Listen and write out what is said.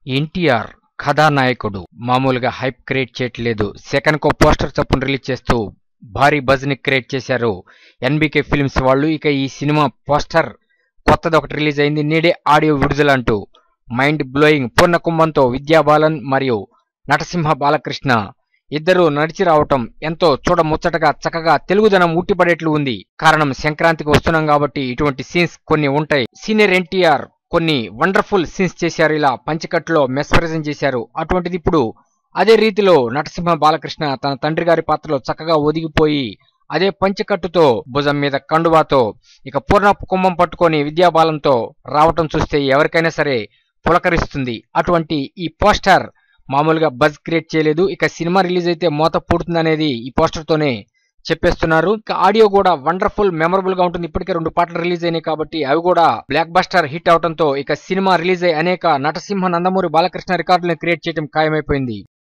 ఎన్టీఆర్ కథానాయకుడు మామూలుగా hype create చేయట్లేదు second కో పోస్టర్ చప్పున రిలీజ్ చేస్తూ భారీ బజ్ ని క్రియేట్ చేశారు ఎన్బికే ఫిల్మ్స్ వాళ్ళు ఇక ఈ సినిమా పోస్టర్ కొత్తది ఒకటి రిలీజ్ అయింది నేడే ఆడియో విడుదల అంటూ మైండ్ బ్లోయింగ్ పూర్ణ కుంభంతో విద్యాబాలన్ మరియు నటసింహ బాలకృష్ణ ఇద్దరు నడిచి రావటం ఎంతో చూడముచ్చటగా చక్కగా తెలుగుదనం ఉట్టిపడేట్లు ఉంది కారణం సంక్రాంతికి వస్తున్నాం కాబట్టి ఇటువంటి సీన్స్ కొన్ని ఉంటాయి సీనియర్ ఎన్టీఆర్ కొన్ని వండర్ఫుల్ సీన్స్ చేశారు ఇలా పంచకట్లో మెస్పరైజం చేశారు అటువంటిది ఇప్పుడు అదే రీతిలో నటసింహ బాలకృష్ణ తన తండ్రి గారి పాత్రలో చక్కగా ఒదిగిపోయి అదే పంచకట్టుతో భుజం మీద కండువాతో ఇక పూర్ణ కుంభం పట్టుకొని విద్యాబాలంతో రావటం చూస్తే ఎవరికైనా సరే పులకరిస్తుంది అటువంటి ఈ పోస్టర్ మామూలుగా బజ్ క్రియేట్ చేయలేదు ఇక సినిమా రిలీజ్ అయితే మోత పూడుతుందనేది ఈ పోస్టర్ తోనే చెప్పేస్తున్నారు ఇక ఆడియో కూడా వండర్ఫుల్ మెమరబుల్ గా ఉంటుంది ఇప్పటికే రెండు పాటలు రిలీజ్ అయినాయి కాబట్టి అవి కూడా బ్లాక్ బస్టర్ హిట్ అవడంతో ఇక సినిమా రిలీజ్ అయ్యి అనేక నటసింహ నందమూరి బాలకృష్ణ రికార్డులను క్రియేట్ చేయడం ఖాయమైపోయింది